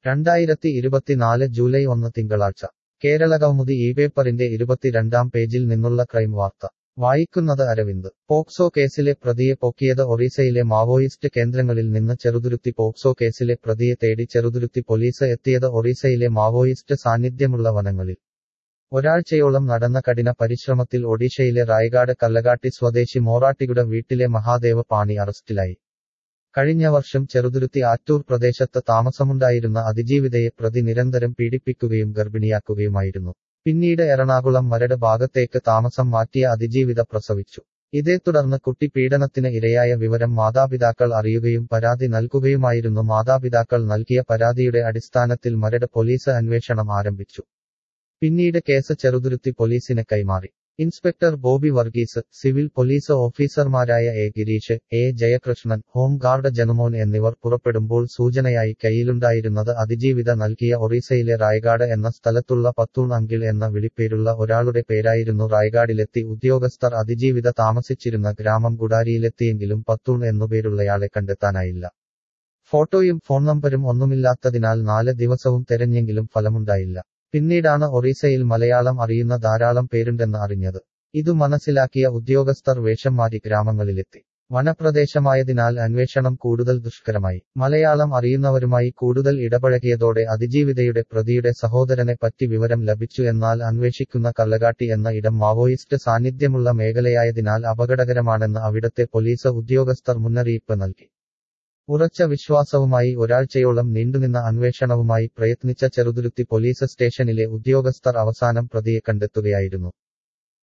രണ്ടായിരത്തി ഇരുപത്തിനാല് ജൂലൈ ഒന്ന് തിങ്കളാഴ്ച കേരളകൗമുദി ഈ പേപ്പറിന്റെ ഇരുപത്തിരണ്ടാം പേജിൽ നിന്നുള്ള ക്രൈം വാർത്ത വായിക്കുന്നത് അരവിന്ദ് പോക്സോ കേസിലെ പ്രതിയെ പൊക്കിയത് ഒറീസയിലെ മാവോയിസ്റ്റ് കേന്ദ്രങ്ങളിൽ നിന്ന് ചെറുതുരുത്തി പോക്സോ കേസിലെ പ്രതിയെ തേടി ചെറുതുരുത്തി പോലീസ് എത്തിയത് ഒറീസയിലെ മാവോയിസ്റ്റ് സാന്നിധ്യമുള്ള വനങ്ങളിൽ ഒരാഴ്ചയോളം നടന്ന കഠിന പരിശ്രമത്തിൽ ഒഡീഷയിലെ റായ്ഗാഡ് കല്ലകാട്ടി സ്വദേശി മോറാട്ടിയുടെ വീട്ടിലെ മഹാദേവ പാണി അറസ്റ്റിലായി കഴിഞ്ഞ വർഷം ചെറുതുരുത്തി ആറ്റൂർ പ്രദേശത്ത് താമസമുണ്ടായിരുന്ന അതിജീവിതയെ പ്രതി നിരന്തരം പീഡിപ്പിക്കുകയും ഗർഭിണിയാക്കുകയുമായിരുന്നു പിന്നീട് എറണാകുളം മരട് ഭാഗത്തേക്ക് താമസം മാറ്റിയ അതിജീവിത പ്രസവിച്ചു ഇതേ തുടർന്ന് കുട്ടി പീഡനത്തിന് ഇരയായ വിവരം മാതാപിതാക്കൾ അറിയുകയും പരാതി നൽകുകയുമായിരുന്നു മാതാപിതാക്കൾ നൽകിയ പരാതിയുടെ അടിസ്ഥാനത്തിൽ മരട് പോലീസ് അന്വേഷണം ആരംഭിച്ചു പിന്നീട് കേസ് ചെറുതുരുത്തി പോലീസിന് കൈമാറി inspector Bobby Varghese civil police ഓഫീസർമാരായ A Gireesh A Jayakrishnan home guard Janumon എന്നിവർ പുറപ്പെടുമ്പോൾ സൂചനയായി കയ്യിലുണ്ടായിരുന്നത് അതിജീവിത നൽകിയ ഒറീസയിലെ റായ്ഗാഡ് എന്ന സ്ഥലത്തുള്ള പത്തൂൺ അങ്കിൾ എന്ന വിളിപ്പേരുള്ള ഒരാളുടെ പേരായിരുന്നു റായ്ഗാഡിലെത്തി ഉദ്യോഗസ്ഥർ അതിജീവിത താമസിച്ചിരുന്ന ഗ്രാമം ഗുഡാരിയിലെത്തിയെങ്കിലും പത്തൂൺ എന്നുപേരുള്ളയാളെ കണ്ടെത്താനായില്ല ഫോട്ടോയും ഫോൺ നമ്പരും ഒന്നുമില്ലാത്തതിനാൽ നാല് ദിവസവും തെരഞ്ഞെങ്കിലും ഫലമുണ്ടായില്ല പിന്നീടാണ് ഒറീസയിൽ മലയാളം അറിയുന്ന ധാരാളം പേരുണ്ടെന്ന് അറിഞ്ഞത് ഇതു മനസ്സിലാക്കിയ ഉദ്യോഗസ്ഥർ വേഷം മാറി ഗ്രാമങ്ങളിലെത്തി വനപ്രദേശമായതിനാൽ അന്വേഷണം കൂടുതൽ ദുഷ്കരമായി മലയാളം അറിയുന്നവരുമായി കൂടുതൽ ഇടപഴകിയതോടെ അതിജീവിതയുടെ പ്രതിയുടെ സഹോദരനെ പറ്റി വിവരം ലഭിച്ചു എന്നാൽ അന്വേഷിക്കുന്ന കല്ലകാട്ടി എന്ന ഇടം മാവോയിസ്റ്റ് സാന്നിധ്യമുള്ള മേഖലയായതിനാൽ അപകടകരമാണെന്ന് അവിടത്തെ പോലീസ് ഉദ്യോഗസ്ഥർ മുന്നറിയിപ്പ് നൽകി ഉറച്ച വിശ്വാസവുമായി ഒരാഴ്ചയോളം നീണ്ടുനിന്ന അന്വേഷണവുമായി പ്രയത്നിച്ച ചെറുതുരുത്തി പോലീസ് സ്റ്റേഷനിലെ ഉദ്യോഗസ്ഥർ അവസാനം പ്രതിയെ കണ്ടെത്തുകയായിരുന്നു